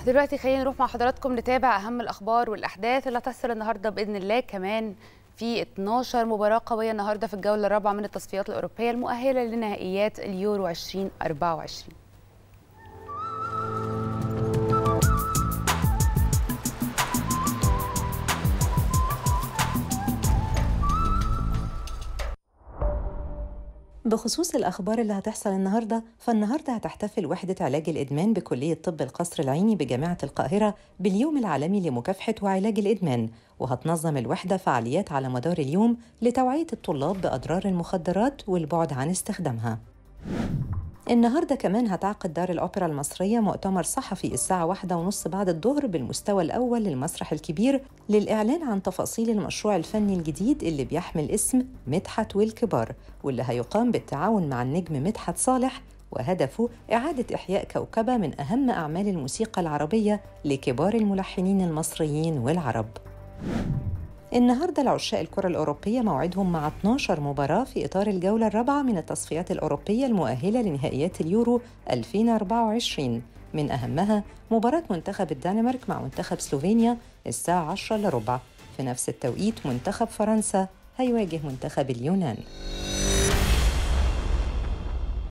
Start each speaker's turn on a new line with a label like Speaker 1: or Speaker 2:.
Speaker 1: دلوقتي خلينا نروح مع حضراتكم نتابع اهم الاخبار والاحداث اللي هتحصل النهارده باذن الله كمان في 12 مباراه قويه النهارده في الجوله الرابعه من التصفيات الاوروبيه المؤهله لنهائيات اليورو 2024
Speaker 2: بخصوص الأخبار اللي هتحصل النهاردة فالنهاردة هتحتفل وحدة علاج الإدمان بكلية طب القصر العيني بجامعة القاهرة باليوم العالمي لمكافحة وعلاج الإدمان وهتنظم الوحدة فعاليات على مدار اليوم لتوعية الطلاب بأضرار المخدرات والبعد عن استخدامها النهاردة كمان هتعقد دار الأوبرا المصرية مؤتمر صحفي الساعة واحدة ونص بعد الظهر بالمستوى الأول للمسرح الكبير للإعلان عن تفاصيل المشروع الفني الجديد اللي بيحمل اسم مدحت والكبار واللي هيقام بالتعاون مع النجم مدحت صالح وهدفه إعادة إحياء كوكبة من أهم أعمال الموسيقى العربية لكبار الملحنين المصريين والعرب النهارده لعشاق الكرة الأوروبية موعدهم مع 12 مباراة في إطار الجولة الرابعة من التصفيات الأوروبية المؤهلة لنهائيات اليورو 2024 من أهمها مباراة منتخب الدنمارك مع منتخب سلوفينيا الساعة 10 إلا ربع في نفس التوقيت منتخب فرنسا هيواجه منتخب اليونان